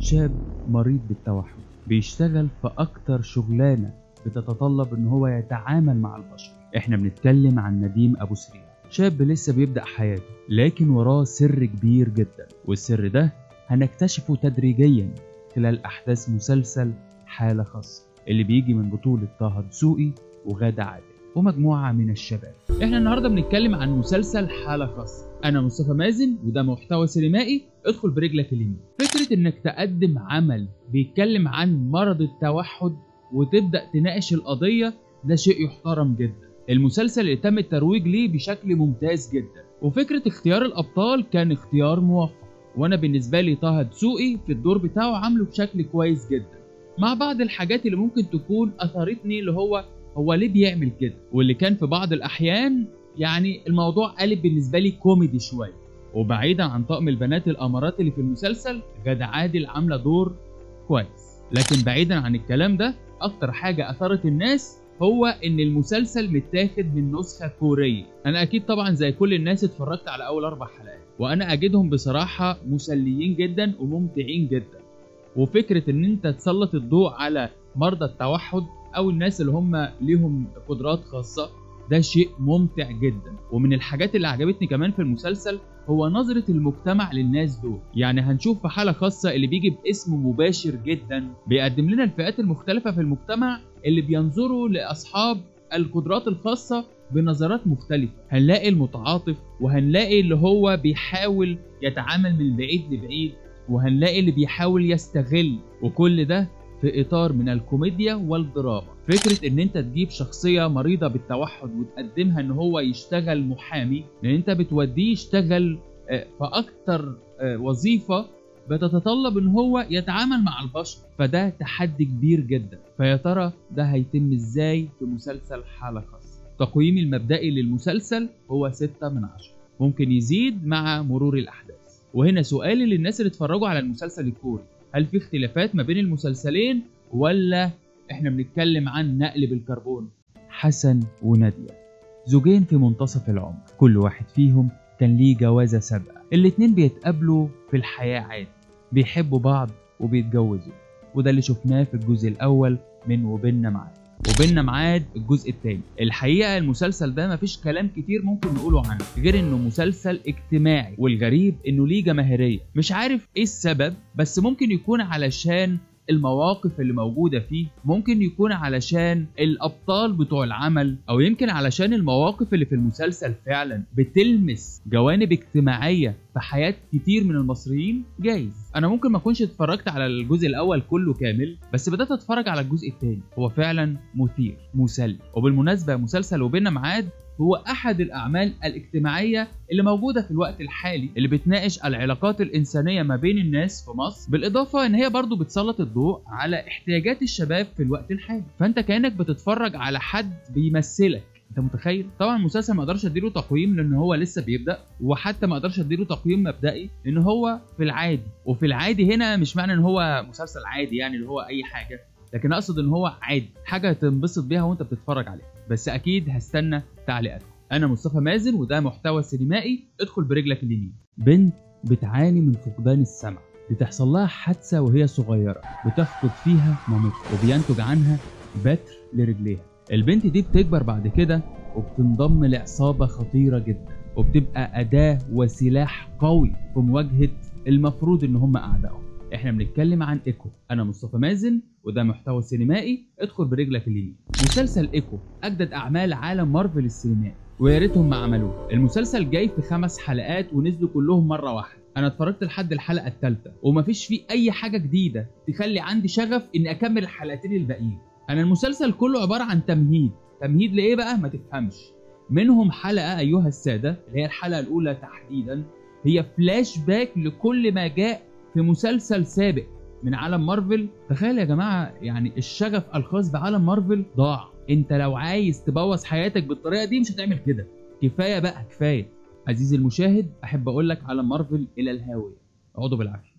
شاب مريض بالتوحد بيشتغل في أكتر شغلانة بتتطلب إن هو يتعامل مع البشر إحنا بنتكلم عن نديم أبو سريع شاب لسه بيبدأ حياته لكن وراه سر كبير جدا والسر ده هنكتشفه تدريجيا خلال أحداث مسلسل حالة خاصة اللي بيجي من بطولة طه دسوقي وغادة عادل ومجموعة من الشباب احنا النهاردة بنتكلم عن مسلسل حالة خاصة انا مصطفى مازن وده محتوى سينمائي ادخل برجلك اليمين فكرة انك تقدم عمل بيتكلم عن مرض التوحد وتبدأ تناقش القضية ده شيء يحترم جدا المسلسل اللي تم الترويج ليه بشكل ممتاز جدا وفكرة اختيار الابطال كان اختيار موفق وانا بالنسبة لي طه دسوقي في الدور بتاعه عامله بشكل كويس جدا مع بعض الحاجات اللي ممكن تكون اثارتني اللي هو هو ليه بيعمل كده واللي كان في بعض الاحيان يعني الموضوع قلب بالنسبه لي كوميدي شويه وبعيدا عن طقم البنات الامارات اللي في المسلسل غادة عادل عامله دور كويس لكن بعيدا عن الكلام ده اكتر حاجه اثارت الناس هو ان المسلسل متاخد من نسخه كوريه انا اكيد طبعا زي كل الناس اتفرجت على اول اربع حلقات وانا اجدهم بصراحه مسليين جدا وممتعين جدا وفكره ان انت تسلط الضوء على مرضى التوحد او الناس اللي هم ليهم قدرات خاصه ده شيء ممتع جدا ومن الحاجات اللي عجبتني كمان في المسلسل هو نظرة المجتمع للناس دول يعني هنشوف في حالة خاصة اللي بيجي باسم مباشر جدا بيقدم لنا الفئات المختلفة في المجتمع اللي بينظروا لأصحاب القدرات الخاصة بنظرات مختلفة هنلاقي المتعاطف وهنلاقي اللي هو بيحاول يتعامل من بعيد لبعيد وهنلاقي اللي بيحاول يستغل وكل ده في اطار من الكوميديا والدراما فكره ان انت تجيب شخصيه مريضه بالتوحد وتقدمها ان هو يشتغل محامي لان انت بتوديه يشتغل في اكتر وظيفه بتتطلب ان هو يتعامل مع البشر فده تحدي كبير جدا فيا ترى ده هيتم ازاي في مسلسل حاله خاصه تقييمي المبدئي للمسلسل هو 6 من 10 ممكن يزيد مع مرور الاحداث وهنا سؤالي للناس اللي اتفرجوا على المسلسل الكوري هل في اختلافات ما بين المسلسلين ولا احنا بنتكلم عن نقل بالكربون حسن ونادية زوجين في منتصف العمر كل واحد فيهم كان ليه جوازة سابقة الاتنين بيتقابلوا في الحياة عادي بيحبوا بعض وبيتجوزوا وده اللي شفناه في الجزء الأول من وبيننا معاد وبيننا معاد الجزء الثاني الحقيقه المسلسل ده مفيش كلام كتير ممكن نقوله عنه غير انه مسلسل اجتماعي والغريب انه ليه جماهيريه مش عارف ايه السبب بس ممكن يكون علشان المواقف اللي موجودة فيه ممكن يكون علشان الأبطال بتوع العمل أو يمكن علشان المواقف اللي في المسلسل فعلا بتلمس جوانب اجتماعية في حياة كتير من المصريين جايز أنا ممكن ما أكونش اتفرجت على الجزء الأول كله كامل بس بدأت أتفرج على الجزء الثاني هو فعلا مثير مسلي وبالمناسبة مسلسل وبيننا معاد هو احد الاعمال الاجتماعيه اللي موجوده في الوقت الحالي اللي بتناقش العلاقات الانسانيه ما بين الناس في مصر بالاضافه ان هي برضو بتسلط الضوء على احتياجات الشباب في الوقت الحالي فانت كانك بتتفرج على حد بيمثلك انت متخيل طبعا المسلسل ما اقدرش اديله تقييم لان هو لسه بيبدا وحتى ما اقدرش اديله تقييم مبدئي لان هو في العادي وفي العادي هنا مش معنى ان هو مسلسل عادي يعني اللي هو اي حاجه لكن اقصد ان هو عادي حاجه تنبسط بيها وانت بتتفرج عليها بس اكيد هستنى تعليقاتكم انا مصطفى مازن وده محتوى سينمائي ادخل برجلك اليمين بنت بتعاني من فقدان السمع بتحصل لها حادثه وهي صغيره بتفقد فيها مامتها وبينتج عنها بتر لرجليها البنت دي بتكبر بعد كده وبتنضم لعصابه خطيره جدا وبتبقى اداه وسلاح قوي في مواجهه المفروض ان هم اعدائهم احنا بنتكلم عن ايكو انا مصطفى مازن وده محتوى سينمائي ادخل برجلك اليمين مسلسل ايكو اجدد اعمال عالم مارفل السينمائي ويا ريتهم ما عملوه المسلسل جاي في خمس حلقات ونزلوا كلهم مره واحده انا اتفرجت لحد الحلقه الثالثه ومفيش فيه اي حاجه جديده تخلي عندي شغف اني اكمل الحلقتين الباقيين انا المسلسل كله عباره عن تمهيد تمهيد لايه بقى ما تفهمش منهم حلقه ايها الساده اللي هي الحلقه الاولى تحديدا هي فلاش باك لكل ما جاء في مسلسل سابق من عالم مارفل تخيل يا جماعه يعني الشغف الخاص بعالم مارفل ضاع انت لو عايز تبوظ حياتك بالطريقه دي مش هتعمل كده كفايه بقى كفايه عزيزي المشاهد احب اقول لك عالم مارفل الى الهاويه اقعدوا بالعافيه